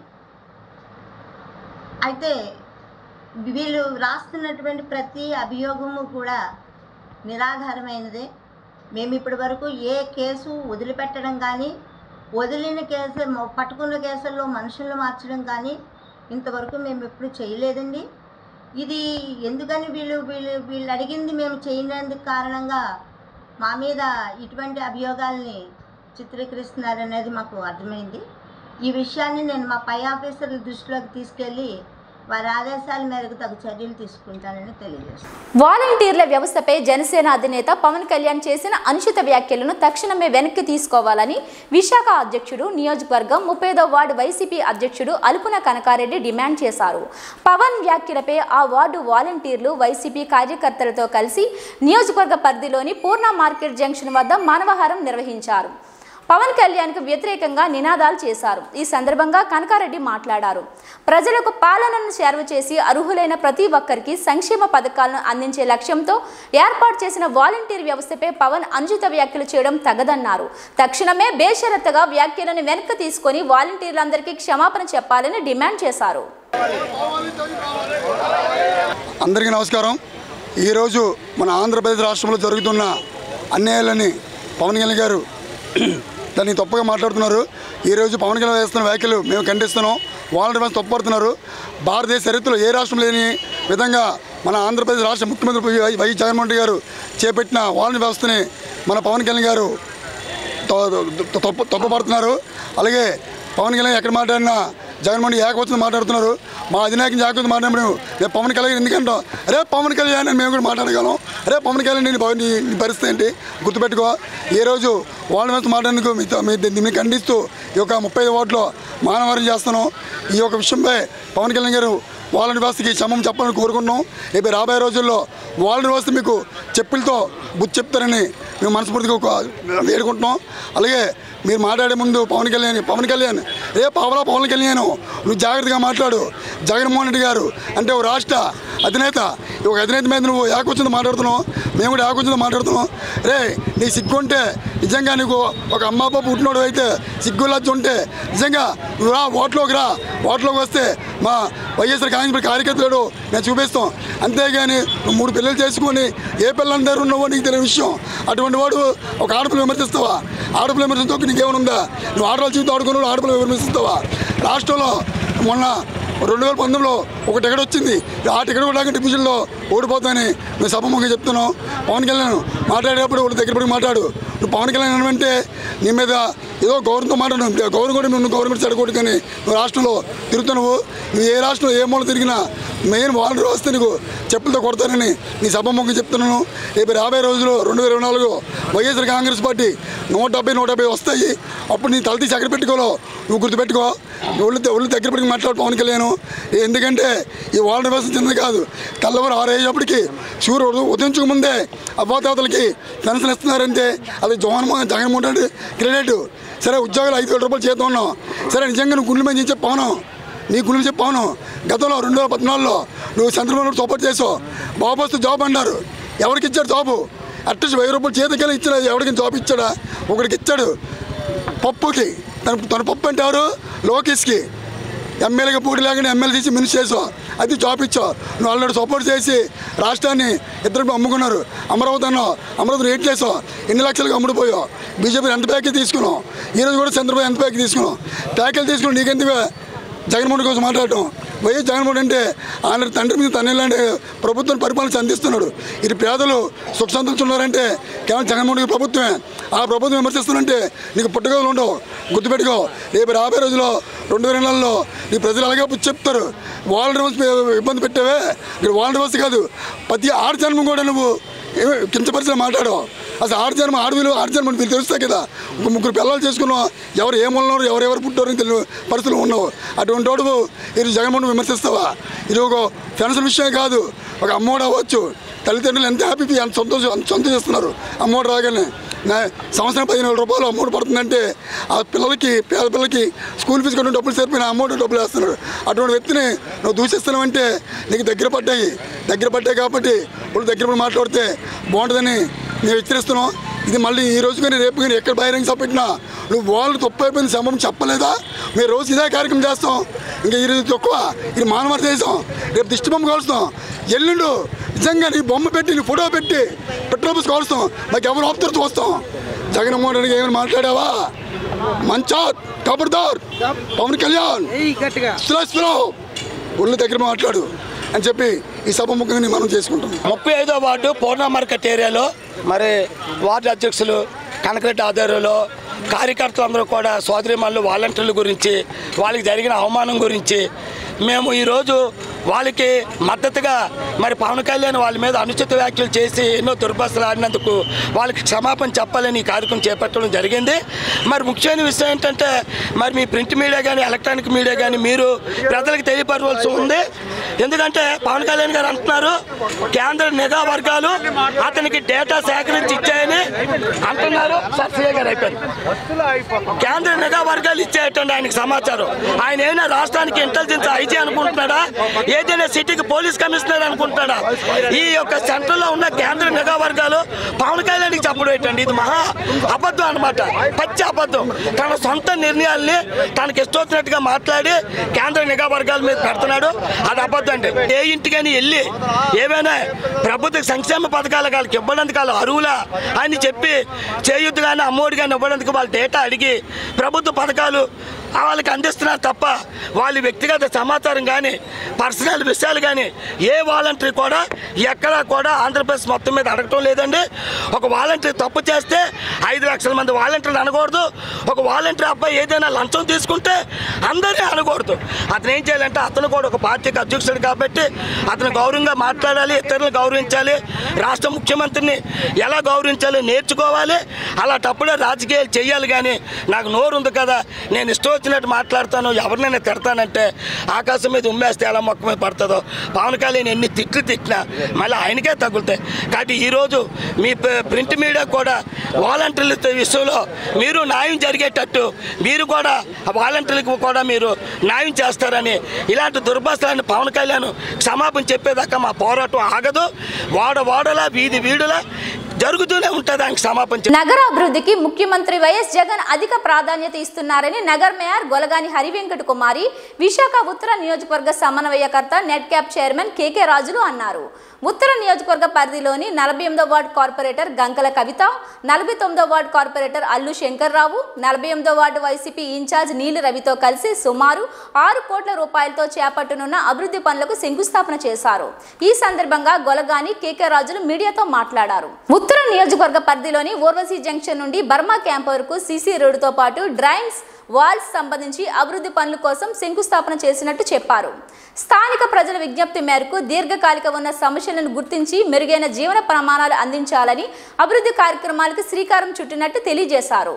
అయితే వీళ్ళు రాస్తున్నటువంటి ప్రతి అభియోగము కూడా నిరాధారమైనదే మేము ఇప్పటి వరకు ఏ కేసు వదిలిపెట్టడం కానీ వదిలిన కేసు మ- పట్టుకున్న కేసుల్లో మనుషులను మార్చడం కానీ ఇంతవరకు మేము ఎప్పుడు చేయలేదండి ఇది ఎందుకని వీళ్ళు వీళ్ళు వీళ్ళు అడిగింది మేము చేయనందుకు కారణంగా మా మీద ఇటువంటి అభియోగాల్ని చిత్రీకరిస్తున్నారనేది మాకు అర్థమైంది ఈ విషయాన్ని నేను మా పై ఆఫీసర్ల దృష్టిలోకి తీసుకెళ్ళి వారి ఆదేశాల మేరకు తగు చర్యలు తీసుకుంటానని తెలియజేస్తాను వాలంటీర్ల వ్యవస్థపై జనసేన అధినేత పవన్ కళ్యాణ్ చేసిన అనుచిత వ్యాఖ్యలను తక్షణమే వెనక్కి తీసుకోవాలని విశాఖ అధ్యక్షుడు నియోజకవర్గం ముప్పైదో వార్డు వైసీపీ అధ్యక్షుడు అలుపున కనకారెడ్డి డిమాండ్ చేశారు పవన్ వ్యాఖ్యలపై ఆ వార్డు వాలంటీర్లు వైసీపీ కార్యకర్తలతో కలిసి నియోజకవర్గ పరిధిలోని పూర్ణ మార్కెట్ జంక్షన్ వద్ద మానవహారం నిర్వహించారు పవన్ కళ్యాణ్కు వ్యతిరేకంగా నినాదాలు చేశారు ఈ సందర్భంగా కనకారెడ్డి మాట్లాడారు ప్రజలకు పాలనను చేరువ చేసి అర్హులైన ప్రతి ఒక్కరికి సంక్షేమ పథకాలను అందించే లక్ష్యంతో ఏర్పాటు చేసిన వాలంటీర్ వ్యవస్థపై పవన్ అనుచిత వ్యాఖ్యలు చేయడం తగదన్నారు తక్షణమే బేషరతుగా వ్యాఖ్యలను వెనక్కి తీసుకొని వాలంటీర్లందరికీ క్షమాపణ చెప్పాలని డిమాండ్ చేశారు అందరికీ నమస్కారం ఈరోజు మన ఆంధ్రప్రదేశ్ రాష్ట్రంలో జరుగుతున్న అన్యాయాలని పవన్ కళ్యాణ్ గారు దాన్ని తప్పుగా మాట్లాడుతున్నారు ఈరోజు పవన్ కళ్యాణ్ వేస్తున్న వ్యాఖ్యలు మేము ఖండిస్తున్నాం వాళ్ళ మీద తప్పుపడుతున్నారు భారతదేశ చరిత్రలో ఏ రాష్ట్రం లేని విధంగా మన ఆంధ్రప్రదేశ్ రాష్ట్ర ముఖ్యమంత్రి వై వై జగన్మోహన్ రెడ్డి గారు చేపట్టిన వాళ్ళ వ్యవస్థని మన పవన్ కళ్యాణ్ గారు త- తప్పు తప్పుపడుతున్నారు అలాగే పవన్ కళ్యాణ్ ఎక్కడ మాట్లాడినా జగన్మోహన్ ఏకవచనం మాట్లాడుతున్నారు మా అధినాయకం జాగ్రత్త మాట్లాడినప్పుడు నేను పవన్ కళ్యాణ్ ఎందుకంటాం అరే పవన్ కళ్యాణ్ అని మేము కూడా మాట్లాడగలం అరే పవన్ కళ్యాణ్ నీ భవ- నీ నీ పరిస్థితి ఏంటి గుర్తుపెట్టుకో ఈ రోజు వాళ్ళ మీద మాట్లాడేందుకు మీతో మీ దీన్ని ఖండిస్తూ ఈ యొక్క ముప్పై ఓట్లో మానవారం చేస్తున్నాం ఈ యొక్క విషయంపై పవన్ కళ్యాణ్ గారు వాళ్ళ వ్యవస్థకి క్షమం చెప్పాలని కోరుకుంటున్నాం రేపు రాబోయే రోజుల్లో వాళ్ళ వ్యవస్థ మీకు చెప్పులతో బుద్ధి చెప్తారని మేము మనస్ఫూర్తిగా ఒక వేడుకుంటున్నాం అలాగే మీరు మాట్లాడే ముందు పవన్ కళ్యాణ్ పవన్ కళ్యాణ్ రే పవలా పవన్ కళ్యాణ్ నువ్వు జాగ్రత్తగా మాట్లాడు జగన్మోహన్ రెడ్డి గారు అంటే ఒక రాష్ట్ర అధినేత ఈ ఒక అధినేత మీద నువ్వు ఏకొచ్చింది మాట్లాడుతున్నావు మేము కూడా ఏకొచ్చింది మాట్లాడుతున్నాం రే నీ సిగ్గు ఉంటే నిజంగా నీకు ఒక అమ్మ పాప పుట్టినోడు అయితే సిగ్గు లజ్జ ఉంటే నిజంగా నువ్వు రా ఓట్లోకి రా ఓట్లోకి వస్తే మా వైఎస్ఆర్ కాంగ్రెస్ పార్టీ కార్యకర్తలు నేను చూపిస్తాం అంతేగాని నువ్వు మూడు పిల్లలు చేసుకొని ఏ పిల్లల దగ్గర ఉన్నావో నీకు తెలియని విషయం అటువంటి వాడు ఒక ఆడపిల్ల విమర్శిస్తావా ఆడపిల్ల విమర్శించక నీకేమైనా ఉందా నువ్వు ఆడవాళ్ళ జీవితం ఆడుకున్నాడు ఆడపిల్ల విమర్శిస్తావా రాష్ట్రంలో మొన్న రెండు వేల పంతొమ్మిదిలో ఒక టికెట్ వచ్చింది ఆ టికెట్ కూడా డివిజన్లో ఓడిపోతానని మేము సభముఖంగా చెప్తున్నాం పవన్ కళ్యాణ్ మాట్లాడేటప్పుడు వాళ్ళ దగ్గర పడి మాట్లాడు నువ్వు పవన్ కళ్యాణ్ అంటే నీ మీద ఏదో గౌరవంతో మాట్లాడు గౌరవం కూడా నువ్వు గౌరవం చెడగొట్టు కానీ నువ్వు రాష్ట్రంలో తిరుగుతున్నావు నువ్వు ఏ రాష్ట్రంలో ఏ మూల తిరిగినా మెయిన్ వాలంటీర్ వస్తే నీకు చెప్పులతో కొడతానని నీ సభముఖంగా చెప్తున్నాను రేపు రాబోయే రోజుల్లో రెండు వేల ఇరవై నాలుగు వైఎస్ఆర్ కాంగ్రెస్ పార్టీ నూట డెబ్బై నూట డెబ్బై వస్తాయి అప్పుడు నీ తల తీసి ఎక్కడ పెట్టుకోలో నువ్వు గుర్తుపెట్టుకో నువ్వు ఒళ్ళు ఒళ్ళు దగ్గర పెట్టుకుని మాట్లాడు పవన్ కళ్యాణ్ ఎందుకంటే ఈ వాలంటీర్ వ్యవస్థ చిన్నది కాదు తెల్లవారు ఆరు అయ్యేటప్పటికి సూర్యుడు ఉదయించక ముందే అవ్వాతాతలకి పెన్షన్ ఇస్తున్నారంటే అది జగన్మోహన్ జగన్మోహన్ రెడ్డి క్రెడిట్ సరే ఉద్యోగాలు ఐదు వేల రూపాయలు చేద్దాం ఉన్నాం సరే నిజంగా నువ్వు గుండె మీద చెప్పి పవనం నీ గురించి చెప్పాను గతంలో రెండు వేల పద్నాలుగులో నువ్వు చంద్రబాబు నాయుడు సపోర్ట్ చేసావు బాబు వస్తే జాబ్ అన్నారు ఎవరికి ఇచ్చాడు జాబు అట్లీస్ట్ వెయ్యి రూపాయలు చేతికెళ్ళి ఇచ్చాడు ఎవరికి జాబ్ ఇచ్చాడా ఒకడికి ఇచ్చాడు పప్పుకి తన తన పప్పు అంటే ఎవరు లోకేష్కి ఎమ్మెల్యేగా పోటీ లేకుండా ఎమ్మెల్యే తీసి మినిస్ చేసావు అది జాబ్ ఇచ్చావు నువ్వు ఆల్రెడీ సపోర్ట్ చేసి రాష్ట్రాన్ని ఇద్దరు అమ్ముకున్నారు అమరావతి అన్నావు అమరావతి రేట్ చేసావు ఎన్ని లక్షలకు అమ్ముడుపోయావు బీజేపీ ఎంత ప్యాకేజ్ తీసుకున్నావు ఈరోజు కూడా చంద్రబాబు ఎంత ప్యాకేజ్ తీసుకున్నావు ప్యాకేజ్ తీసుకుని నీకెందుకు జగన్మోహన్ కోసం మాట్లాడటం వైఎస్ జగన్మోహన్ అంటే ఆయన తండ్రి మీద తన్నేలాంటి ప్రభుత్వం పరిపాలన అందిస్తున్నాడు ఇది పేదలు సుఖ సంతోషున్నారంటే కేవలం జగన్మోహన్ రెడ్డి ప్రభుత్వమే ఆ ప్రభుత్వం విమర్శిస్తున్నంటే నీకు పుట్టగదులు ఉండవు గుర్తుపెట్టుకో రేపు రాబోయే రోజుల్లో రెండు వేల నెలల్లో నీ ప్రజలు అలాగే పుచ్చి చెప్తారు వాళ్ళ ఇబ్బంది పెట్టావే ఇక్కడ వాళ్ళ వ్యవస్థ కాదు ప్రతి ఆరు జన్మ కూడా నువ్వు ఏమి కించపరిచిన మాట్లాడు అసలు ఆరు జన్మ ఆడవిలు ఆరు జన్మ మీకు తెలుస్తాయి కదా ఒక ముగ్గురు పిల్లలు చేసుకున్నావు ఎవరు ఏమున్నారు ఎవరెవరు పుట్టారని తెలియని పరిస్థితులు ఉన్నావు అటువంటి వాడు ఇది జగన్మోహన్ విమర్శిస్తావా ఇది ఒక ఫెన్షన్ విషయం కాదు ఒక అమ్మోడు అవ్వచ్చు తల్లిదండ్రులు ఎంత హ్యాపీ ఎంత సంతోషం అంత సంతోషిస్తున్నారు అమ్మోడు రాగానే నా సంవత్సరం పదిహేను వేల రూపాయలు అమౌంట్ పడుతుందంటే ఆ పిల్లలకి పేద పిల్లలకి స్కూల్ ఫీజు కట్టిన డబ్బులు సరిపోయిన అమౌంట్ డబ్బులు వేస్తున్నాడు అటువంటి వ్యక్తిని నువ్వు దూషిస్తున్నావంటే నీకు దగ్గర పడ్డాయి దగ్గర పడ్డాయి కాబట్టి వాళ్ళు దగ్గర పడి మాట్లాడితే బాగుంటుందని మేము హెచ్చరిస్తున్నాం ఇది మళ్ళీ ఈ రోజు కానీ రేపు కానీ ఎక్కడ బహిరంగ సభ పెట్టినా నువ్వు వాళ్ళు తప్పు అయిపోయింది సంభవం చెప్పలేదా మేము రోజు ఇదే కార్యక్రమం చేస్తాం ఇంకా ఈ రోజు తక్కువ ఇది మానవ దేశం రేపు దిష్టి బొమ్మ కాలుస్తాం ఎల్లుండు నిజంగా నీ బొమ్మ పెట్టి నీ ఫోటో పెట్టి పెట్రోల్ బస్ కాలుస్తాం మాకు ఎవరు ఆపుతారు చూస్తాం జగన్మోహన్ రెడ్డికి ఏమైనా మాట్లాడావా మంచా కబర్దార్ పవన్ కళ్యాణ్ సురేష్లో ఒళ్ళు దగ్గర మాట్లాడు అని చెప్పి ఈ సభ ముఖ్యంగా మనం చేసుకుంటాం ముప్పై ఐదో వార్డు పూర్ణ మార్కెట్ ఏరియాలో మరి వార్డు అధ్యక్షులు కనకరెడ్డి ఆధ్వర్యంలో కార్యకర్తలందరూ కూడా సోదరిమల్లు వాలంటీర్ల గురించి వాళ్ళకి జరిగిన అవమానం గురించి మేము ఈరోజు వాళ్ళకి మద్దతుగా మరి పవన్ కళ్యాణ్ వాళ్ళ మీద అనుచిత వ్యాఖ్యలు చేసి ఎన్నో దుర్భాషలు ఆడినందుకు వాళ్ళకి క్షమాపణ చెప్పాలని ఈ కార్యక్రమం చేపట్టడం జరిగింది మరి ముఖ్యమైన విషయం ఏంటంటే మరి మీ ప్రింట్ మీడియా కానీ ఎలక్ట్రానిక్ మీడియా కానీ మీరు ప్రజలకు తెలియపరవలసి ఉంది ఎందుకంటే పవన్ కళ్యాణ్ గారు అంటున్నారు కేంద్ర నిఘా వర్గాలు అతనికి డేటా సేకరించి ఇచ్చాయని అంటున్నారు సార్ సీఏ గారు అయిపోయింది కేంద్ర నిఘా వర్గాలు ఇచ్చేటండి ఆయనకి సమాచారం ఆయన ఏమైనా రాష్ట్రానికి ఇంటెలిజెన్స్ ఐజీ అనుకుంటున్నాడా ఏదైనా సిటీకి పోలీస్ కమిషనర్ అనుకుంటున్నాడా ఈ యొక్క సెంటర్ లో ఉన్న కేంద్ర నిఘా వర్గాలు పవన్ కళ్యాణ్కి చెప్పడం ఏంటండి ఇది మహా అబద్ధం అనమాట పచ్చి అబద్ధం తన సొంత నిర్ణయాల్ని తనకి ఇష్టం వచ్చినట్టుగా మాట్లాడి కేంద్ర నిఘా వర్గాల మీద పెడుతున్నాడు అది అబద్ధం అండి ఏ ఇంటికని వెళ్ళి ఏమైనా ప్రభుత్వ సంక్షేమ పథకాలు వాళ్ళకి ఇవ్వడానికి వాళ్ళు అరువులా అని చెప్పి చేయుద్దు కానీ అమ్మోడి కానీ ఇవ్వడానికి వాళ్ళ డేటా అడిగి ప్రభుత్వ పథకాలు వాళ్ళకి అందిస్తున్నారు తప్ప వాళ్ళ వ్యక్తిగత సమాచారం కానీ పర్సనల్ విషయాలు కానీ ఏ వాలంటరీ కూడా ఎక్కడా కూడా ఆంధ్రప్రదేశ్ మొత్తం మీద అడగటం లేదండి ఒక వాలంటరీ తప్పు చేస్తే ఐదు లక్షల మంది వాలంటీర్లు అనకూడదు ఒక వాలంటరీ అబ్బాయి ఏదైనా లంచం తీసుకుంటే అందరినీ అనకూడదు అతను ఏం చేయాలంటే అతను కూడా ఒక పార్టీకి అధ్యక్షుడు కాబట్టి అతను గౌరవంగా మాట్లాడాలి ఇతరులను గౌరవించాలి రాష్ట్ర ముఖ్యమంత్రిని ఎలా గౌరవించాలో నేర్చుకోవాలి అలాంటప్పుడే రాజకీయాలు చేయాలి కానీ నాకు నోరు ఉంది కదా నేను ఇష్టం వచ్చినట్టు మాట్లాడతాను ఎవరినైనా తిడతానంటే ఆకాశం మీద ఉమ్మేస్తే ఎలా మొక్క మీద పడుతుందో పవన్ కళ్యాణ్ ఎన్ని తిట్లు తిట్టినా మళ్ళీ ఆయనకే తగులుతాయి కాబట్టి ఈరోజు మీ ప- ప్రింట్ మీడియా కూడా వాలంటీర్ల విషయంలో మీరు న్యాయం జరిగేటట్టు మీరు కూడా ఆ వాలంటీర్లకు కూడా మీరు న్యాయం చేస్తారని ఇలాంటి దుర్భాషలను పవన్ కళ్యాణ్ క్షమాపణ చెప్పేదాకా మా పోరాటం ఆగదు వాడ వాడలా వీధి వీడులా జరుగుతూనే ఉంటుంది ఆయనకి క్షమాపణ చెప్ప- నగర అభివృద్ధికి ముఖ్యమంత్రి వైఎస్ జగన్ అధిక ప్రాధాన్యత ఇస్తున్నారని నగర్ మేయర్ గొలగాని హరివెంకట కుమారి విశాఖ ఉత్తర నియోజకవర్గ సమన్వయకర్త నెట్ క్యాప్ చైర్మన్ కేకే రాజులు అన్నారు ఉత్తర నియోజకవర్గ పరిధిలోని నలభై ఎనిమిదో వార్డు కార్పొరేటర్ గంకల కవిత నలభై తొమ్మిదో వార్డు కార్పొరేటర్ అల్లు శంకర్రావు నలభై ఎనిమిదో వార్డు వైసీపీ ఇన్ఛార్జ్ నీలి రవితో కలిసి సుమారు ఆరు కోట్ల రూపాయలతో చేపట్టనున్న అభివృద్ధి పనులకు శంకుస్థాపన చేశారు ఈ సందర్భంగా గొలగాని కేకే రాజులు మీడియాతో మాట్లాడారు ఉత్తర నియోజకవర్గ పరిధిలోని ఓర్వసీ జంక్షన్ నుండి బర్మా క్యాంప్ వరకు సీసీ రోడ్డుతో పాటు డ్రైన్స్ వాల్స్ సంబంధించి అభివృద్ధి పనుల కోసం శంకుస్థాపన చేసినట్టు చెప్పారు స్థానిక ప్రజల విజ్ఞప్తి మేరకు దీర్ఘకాలిక ఉన్న సమస్యలను గుర్తించి మెరుగైన జీవన ప్రమాణాలు అందించాలని అభివృద్ధి కార్యక్రమాలకు శ్రీకారం చుట్టినట్టు తెలియజేశారు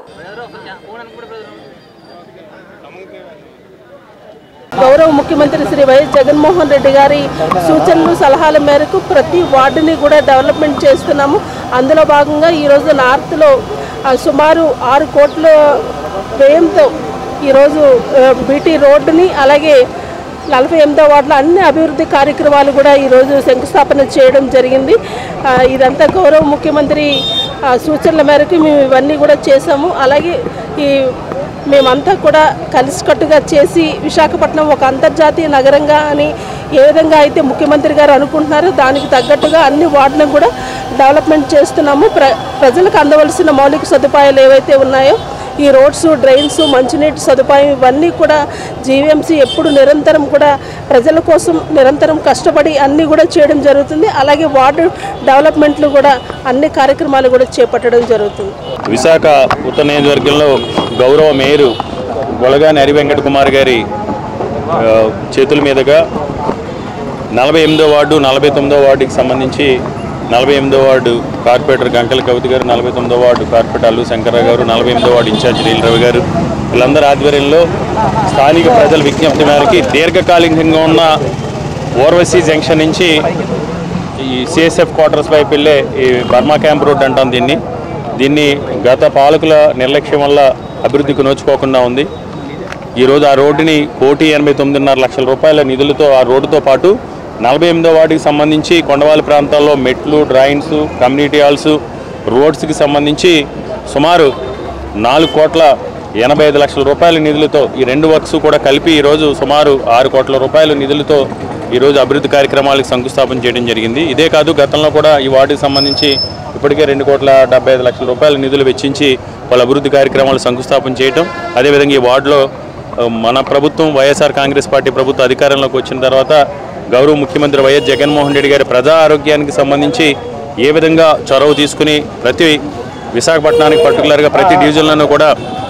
గౌరవ ముఖ్యమంత్రి శ్రీ వైఎస్ జగన్మోహన్ రెడ్డి గారి సూచనలు సలహాల మేరకు ప్రతి వార్డుని కూడా డెవలప్మెంట్ చేస్తున్నాము అందులో భాగంగా ఈరోజు నార్త్లో ఆ, సుమారు ఆరు కోట్ల వ్యయంతో ఈరోజు బీటీ రోడ్డుని అలాగే నలభై ఎనిమిదో వార్డులో అన్ని అభివృద్ధి కార్యక్రమాలు కూడా ఈరోజు శంకుస్థాపన చేయడం జరిగింది ఆ, ఇదంతా గౌరవ ముఖ్యమంత్రి ఆ, సూచనల మేరకు మేము ఇవన్నీ కూడా చేశాము అలాగే ఈ మేమంతా కూడా కలిసికట్టుగా చేసి విశాఖపట్నం ఒక అంతర్జాతీయ నగరంగా అని ఏ విధంగా అయితే ముఖ్యమంత్రి గారు అనుకుంటున్నారో దానికి తగ్గట్టుగా అన్ని వార్డులను కూడా డెవలప్మెంట్ చేస్తున్నాము ప్ర ప్రజలకు అందవలసిన మౌలిక సదుపాయాలు ఏవైతే ఉన్నాయో ఈ రోడ్స్ డ్రైన్స్ మంచినీటి సదుపాయం ఇవన్నీ కూడా జీవీఎంసీ ఎప్పుడు నిరంతరం కూడా ప్రజల కోసం నిరంతరం కష్టపడి అన్నీ కూడా చేయడం జరుగుతుంది అలాగే వార్డు డెవలప్మెంట్లు కూడా అన్ని కార్యక్రమాలు కూడా చేపట్టడం జరుగుతుంది విశాఖ ఉత్తర నియోజకవర్గంలో గౌరవ మేయరు గొలగాని హరి వెంకట కుమార్ గారి ఆ, చేతుల మీదుగా నలభై ఎనిమిదో వార్డు నలభై తొమ్మిదో వార్డుకి సంబంధించి నలభై ఎనిమిదో వార్డు కార్పొరేటర్ గంకల కవిత గారు నలభై తొమ్మిదో వార్డు కార్పొరేటర్ అల్లు శంకర్రావు గారు నలభై ఎనిమిదో వార్డు ఇన్ఛార్జ్ నీలరవి గారు వీళ్ళందరి ఆధ్వర్యంలో స్థానిక ప్రజల విజ్ఞప్తి మేరకి దీర్ఘకాలికంగా ఉన్న ఓర్వసీ జంక్షన్ నుంచి ఈ సిఎస్ఎఫ్ క్వార్టర్స్ వైపు వెళ్ళే ఈ బర్మా క్యాంప్ రోడ్ అంటాం దీన్ని దీన్ని గత పాలకుల నిర్లక్ష్యం వల్ల అభివృద్ధికి నోచుకోకుండా ఉంది ఈరోజు ఆ రోడ్డుని కోటి ఎనభై తొమ్మిదిన్నర లక్షల రూపాయల నిధులతో ఆ రోడ్డుతో పాటు నలభై ఎనిమిదో వార్డుకి సంబంధించి కొండవాళ్ళ ప్రాంతాల్లో మెట్లు డ్రాయింగ్స్ కమ్యూనిటీ హాల్స్ రోడ్స్కి సంబంధించి సుమారు నాలుగు కోట్ల ఎనభై ఐదు లక్షల రూపాయల నిధులతో ఈ రెండు వర్క్స్ కూడా కలిపి ఈరోజు సుమారు ఆరు కోట్ల రూపాయల నిధులతో ఈరోజు అభివృద్ధి కార్యక్రమాలకు శంకుస్థాపన చేయడం జరిగింది ఇదే కాదు గతంలో కూడా ఈ వార్డుకి సంబంధించి ఇప్పటికే రెండు కోట్ల డెబ్బై ఐదు లక్షల రూపాయల నిధులు వెచ్చించి వాళ్ళ అభివృద్ధి కార్యక్రమాలు శంకుస్థాపన చేయడం అదేవిధంగా ఈ వార్డులో ఆ, మన ప్రభుత్వం వైఎస్ఆర్ కాంగ్రెస్ పార్టీ ప్రభుత్వం అధికారంలోకి వచ్చిన తర్వాత గౌరవ ముఖ్యమంత్రి వైఎస్ జగన్మోహన్ రెడ్డి గారి ప్రజా ఆరోగ్యానికి సంబంధించి ఏ విధంగా చొరవ తీసుకుని ప్రతి విశాఖపట్నానికి పర్టికులర్గా ప్రతి డివిజన్లోనూ కూడా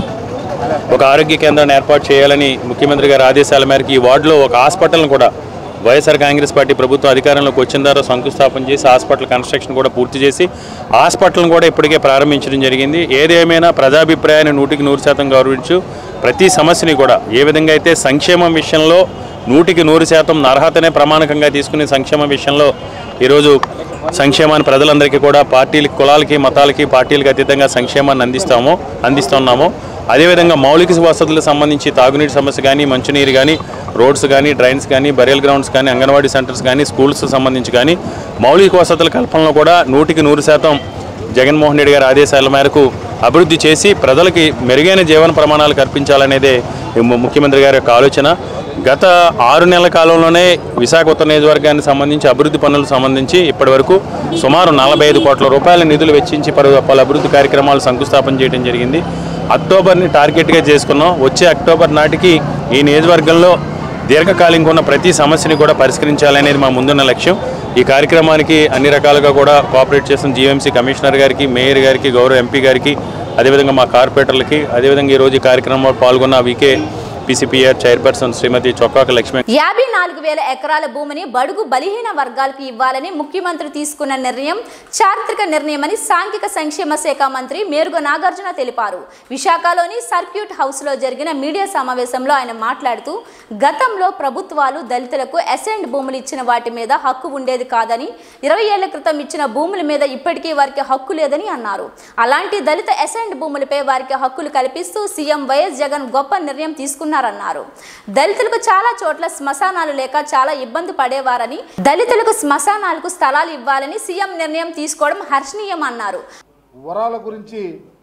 ఒక ఆరోగ్య కేంద్రాన్ని ఏర్పాటు చేయాలని ముఖ్యమంత్రి గారి ఆదేశాల మేరకు ఈ వార్డులో ఒక హాస్పిటల్ను కూడా వైఎస్ఆర్ కాంగ్రెస్ పార్టీ ప్రభుత్వం అధికారంలోకి వచ్చిన తర్వాత శంకుస్థాపన చేసి హాస్పిటల్ కన్స్ట్రక్షన్ కూడా పూర్తి చేసి హాస్పిటల్ను కూడా ఇప్పటికే ప్రారంభించడం జరిగింది ఏదేమైనా ప్రజాభిప్రాయాన్ని నూటికి నూరు శాతం గౌరవించు ప్రతి సమస్యని కూడా ఏ విధంగా అయితే సంక్షేమం విషయంలో నూటికి నూరు శాతం అర్హతనే ప్రమాణకంగా తీసుకునే సంక్షేమం విషయంలో ఈరోజు సంక్షేమాన్ని ప్రజలందరికీ కూడా పార్టీలకి కులాలకి మతాలకి పార్టీలకు అతీతంగా సంక్షేమాన్ని అందిస్తాము అందిస్తున్నాము అదేవిధంగా మౌలిక వసతులకు సంబంధించి తాగునీటి సమస్య కానీ మంచినీరు కానీ రోడ్స్ కానీ డ్రైన్స్ కానీ బరియల్ గ్రౌండ్స్ కానీ అంగన్వాడీ సెంటర్స్ కానీ స్కూల్స్ సంబంధించి కానీ మౌలిక వసతుల కల్పనలో కూడా నూటికి నూరు శాతం జగన్మోహన్ రెడ్డి గారి ఆదేశాల మేరకు అభివృద్ధి చేసి ప్రజలకి మెరుగైన జీవన ప్రమాణాలు కల్పించాలనేదే ఈ ము- ముఖ్యమంత్రి గారి యొక్క ఆలోచన గత ఆరు నెలల కాలంలోనే విశాఖ ఉత్తర నియోజకవర్గానికి సంబంధించి అభివృద్ధి పనులకు సంబంధించి ఇప్పటివరకు సుమారు నలభై ఐదు కోట్ల రూపాయల నిధులు వెచ్చించి పలు పలు అభివృద్ధి కార్యక్రమాలు శంకుస్థాపన చేయడం జరిగింది అక్టోబర్ని టార్గెట్గా చేసుకున్నాం వచ్చే అక్టోబర్ నాటికి ఈ నియోజకవర్గంలో దీర్ఘకాలికంగా ఉన్న ప్రతి సమస్యని కూడా పరిష్కరించాలనేది మా ముందున్న లక్ష్యం ఈ కార్యక్రమానికి అన్ని రకాలుగా కూడా కోఆపరేట్ చేసిన జీఎంసీ కమిషనర్ గారికి మేయర్ గారికి గౌరవ ఎంపీ గారికి అదేవిధంగా మా కార్పొరేటర్లకి అదేవిధంగా ఈరోజు ఈ కార్యక్రమంలో పాల్గొన్న VK PCPR chairperson Shrimati Chokkaka Lakshmi యాభై నాలుగు వేల ఎకరాల భూమిని బడుగు బలహీన వర్గాలకు ఇవ్వాలని ముఖ్యమంత్రి తీసుకున్న నిర్ణయం చారిత్రక నిర్ణయమని సాంఘిక సంక్షేమ శాఖ మంత్రి మేరుగ నాగార్జున తెలిపారు విశాఖలోని సర్క్యూట్ హౌస్లో జరిగిన మీడియా సమావేశంలో ఆయన మాట్లాడుతూ గతంలో ప్రభుత్వాలు దళితులకు అసెంట్ భూములు ఇచ్చిన వాటి మీద హక్కు ఉండేది కాదని ఇరవై ఏళ్ల క్రితం ఇచ్చిన భూముల మీద ఇప్పటికీ వారికి హక్కు లేదని అన్నారు అలాంటి దళిత అసెంట్ భూములపై వారికి హక్కులు కల్పిస్తూ సీఎం వైఎస్ జగన్ గొప్ప నిర్ణయం తీసుకున్నారన్నారు దళితులకు చాలా చోట్ల శ్మశానాలు లేక చాలా ఇబ్బంది పడేవారని దళితులకు శ్మశానాలకు స్థలాలు ఇవ్వాలని సీఎం నిర్ణయం తీసుకోవడం హర్షణీయం అన్నారు వరాల గురించి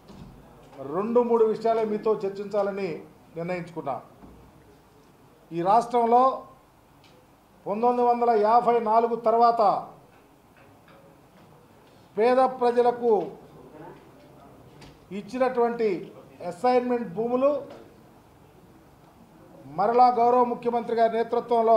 రెండు మూడు విషయాలే మీతో చర్చించాలని నిర్ణయించుకున్నా ఈ రాష్ట్రంలో పంతొమ్మిది వందల యాభై నాలుగు తర్వాత పేద ప్రజలకు ఇచ్చినటువంటి అసైన్మెంట్ భూములు మరలా గౌరవ ముఖ్యమంత్రి గారి నేతృత్వంలో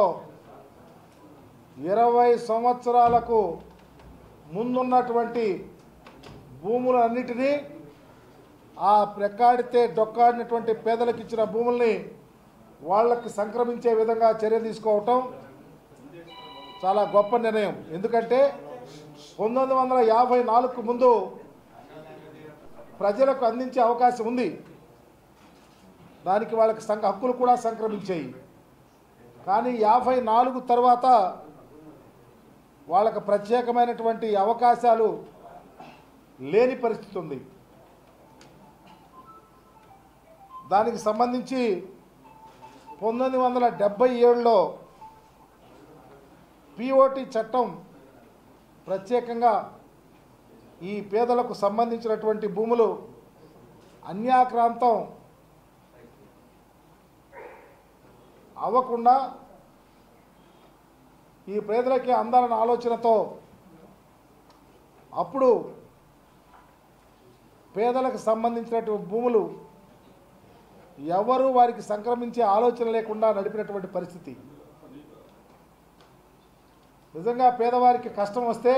ఇరవై సంవత్సరాలకు ముందున్నటువంటి భూములన్నిటినీ ఆ రెక్కాడితే డొక్కాడినటువంటి పేదలకు ఇచ్చిన భూముల్ని వాళ్ళకి సంక్రమించే విధంగా చర్య తీసుకోవటం చాలా గొప్ప నిర్ణయం ఎందుకంటే పంతొమ్మిది వందల యాభై నాలుగుకు ముందు ప్రజలకు అందించే అవకాశం ఉంది దానికి వాళ్ళకి సంఘ హక్కులు కూడా సంక్రమించాయి కానీ యాభై నాలుగు తర్వాత వాళ్ళకి ప్రత్యేకమైనటువంటి అవకాశాలు లేని పరిస్థితి ఉంది దానికి సంబంధించి పంతొమ్మిది వందల డెబ్బై ఏడులో పిఓటి చట్టం ప్రత్యేకంగా ఈ పేదలకు సంబంధించినటువంటి భూములు అన్యాక్రాంతం అవ్వకుండా ఈ పేదలకి అందాలన్న ఆలోచనతో అప్పుడు పేదలకు సంబంధించినటువంటి భూములు ఎవరు వారికి సంక్రమించే ఆలోచన లేకుండా నడిపినటువంటి పరిస్థితి నిజంగా పేదవారికి కష్టం వస్తే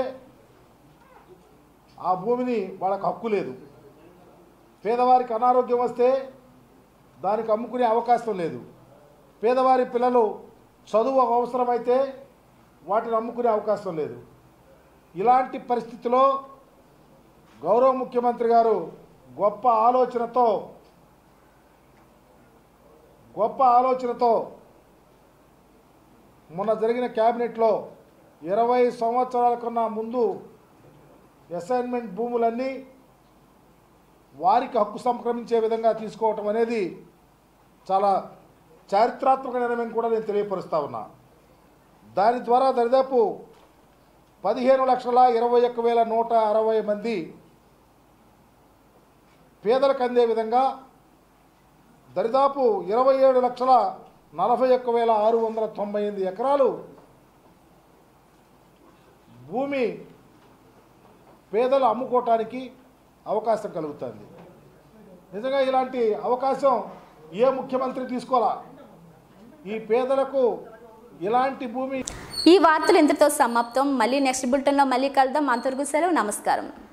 ఆ భూమిని వాళ్ళకు హక్కు లేదు పేదవారికి అనారోగ్యం వస్తే దానికి అమ్ముకునే అవకాశం లేదు పేదవారి పిల్లలు చదువు అవసరమైతే వాటిని అమ్ముకునే అవకాశం లేదు ఇలాంటి పరిస్థితిలో గౌరవ ముఖ్యమంత్రి గారు గొప్ప ఆలోచనతో గొప్ప ఆలోచనతో మొన్న జరిగిన క్యాబినెట్లో ఇరవై సంవత్సరాల కన్నా ముందు అసైన్మెంట్ భూములన్నీ వారికి హక్కు సంక్రమించే విధంగా తీసుకోవటం అనేది చాలా చారిత్రాత్మక నిర్ణయం కూడా నేను తెలియపరుస్తా ఉన్నా దాని ద్వారా దరిదాపు పదిహేను లక్షల ఇరవై ఒక్క వేల నూట అరవై మంది పేదలకు అందే విధంగా దరిదాపు ఇరవై ఏడు లక్షల నలభై ఒక్క వేల ఆరు వందల తొంభై ఎనిమిది ఎకరాలు భూమి పేదలు అమ్ముకోవటానికి అవకాశం కలుగుతుంది నిజంగా ఇలాంటి అవకాశం ఏ ముఖ్యమంత్రి తీసుకోవాలా ఈ పేదలకు ఇలాంటి భూమి ఈ వార్తలు ఇంతటితో సమాప్తం మళ్ళీ నెక్స్ట్ బులెటిన్లో మళ్ళీ కలుద్దాం అంతవరకు సెలవు నమస్కారం